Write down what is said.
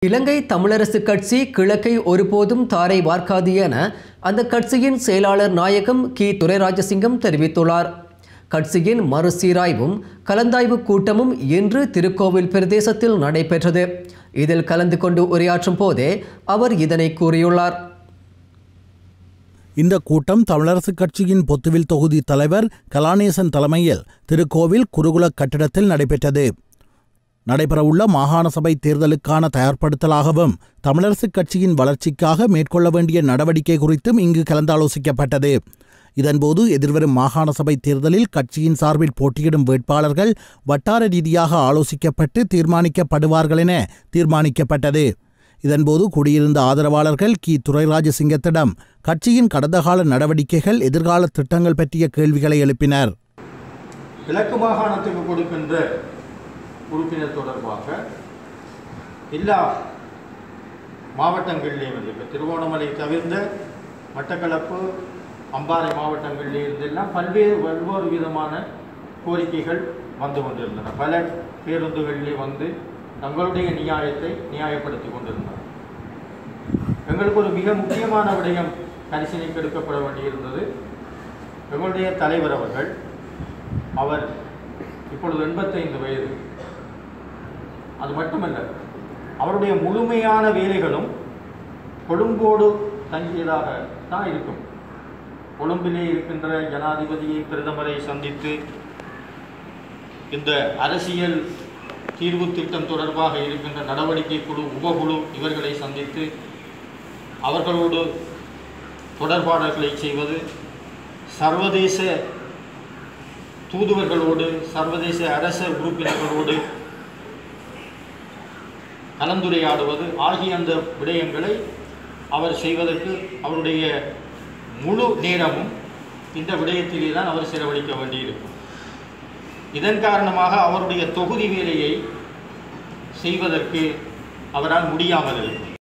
இலங்கை தமிழரசு கட்சி கிழக்கை ஒருபோதும் தாரை வார்க்காது என அந்த கட்சியின் செயலாளர் நாயகம் கி துரைராஜசிங்கம் தெரிவித்துள்ளார் கட்சியின் மறுசீராய்வும் கலந்தாய்வு கூட்டமும் இன்று திருக்கோவில் பிரதேசத்தில் நடைபெற்றது இதில் கலந்து கொண்டு உரையாற்றும் போதே அவர் இதனை கூறியுள்ளார் இந்த கூட்டம் தமிழரசுக் கட்சியின் பொத்துவில் தொகுதி தலைவர் கலாநேசன் தலைமையில் திருக்கோவில் குருகுல கட்டிடத்தில் நடைபெற்றது நடைபெறவுள்ள மாகாண சபை தேர்தலுக்கான தயார்படுத்தலாகவும் தமிழரசுக் கட்சியின் வளர்ச்சிக்காக மேற்கொள்ள வேண்டிய நடவடிக்கை குறித்தும் இங்கு கலந்தாலோசிக்கப்பட்டது இதன்போது எதிர்வரும் மாகாண சபை தேர்தலில் கட்சியின் சார்பில் போட்டியிடும் வேட்பாளர்கள் வட்டார ரீதியாக ஆலோசிக்கப்பட்டு தீர்மானிக்கப்படுவார்கள் என தீர்மானிக்கப்பட்டது இதன்போது கூடியிருந்த ஆதரவாளர்கள் கி துரைராஜசிங்கத்திடம் கட்சியின் கடந்த கால நடவடிக்கைகள் எதிர்கால திட்டங்கள் பற்றிய கேள்விகளை எழுப்பினர் கிழக்கு மாகாணத்துக்கு கொடுக்கின்ற உறுப்பினர் தொடர்பாக எல்லா மாவட்டங்களிலேயும் வந்து இப்போ திருவோணமலை தவிர்ந்த மட்டக்களப்பு அம்பாறை மாவட்டங்களிலே இருந்தெல்லாம் பல்வேறு பல்வேறு விதமான கோரிக்கைகள் வந்து கொண்டிருந்தன பல பேருந்துகளிலே வந்து தங்களுடைய நியாயத்தை நியாயப்படுத்தி கொண்டிருந்தனர் எங்களுக்கு ஒரு மிக முக்கியமான விடயம் பரிசீலனைக்கு எடுக்கப்பட வேண்டியிருந்தது எங்களுடைய தலைவர் அவர்கள் அவர் இப்பொழுது எண்பத்தைந்து வயது அது மட்டுமல்ல அவருடைய முழுமையான வேலைகளும் கொழும்போடு தங்கியதாக தான் இருக்கும் கொழும்பிலே இருக்கின்ற ஜனாதிபதியை பிரதமரை சந்தித்து இந்த அரசியல் தீர்வு திட்டம் தொடர்பாக இருக்கின்ற நடவடிக்கை குழு உபகுழு இவர்களை சந்தித்து அவர்களோடு தொடர்பாடல்களை செய்வது சர்வதேச தூதுவர்களோடு சர்வதேச அரச உறுப்பினர்களோடு கலந்துரையாடுவது ஆகிய அந்த விடயங்களை அவர் செய்வதற்கு அவருடைய முழு நேரமும் இந்த விடயத்திலே தான் அவர் செலவழிக்க வேண்டியிருக்கும் இதன் காரணமாக அவருடைய தொகுதி வேலையை செய்வதற்கு அவரால் முடியாமல் இருக்கும்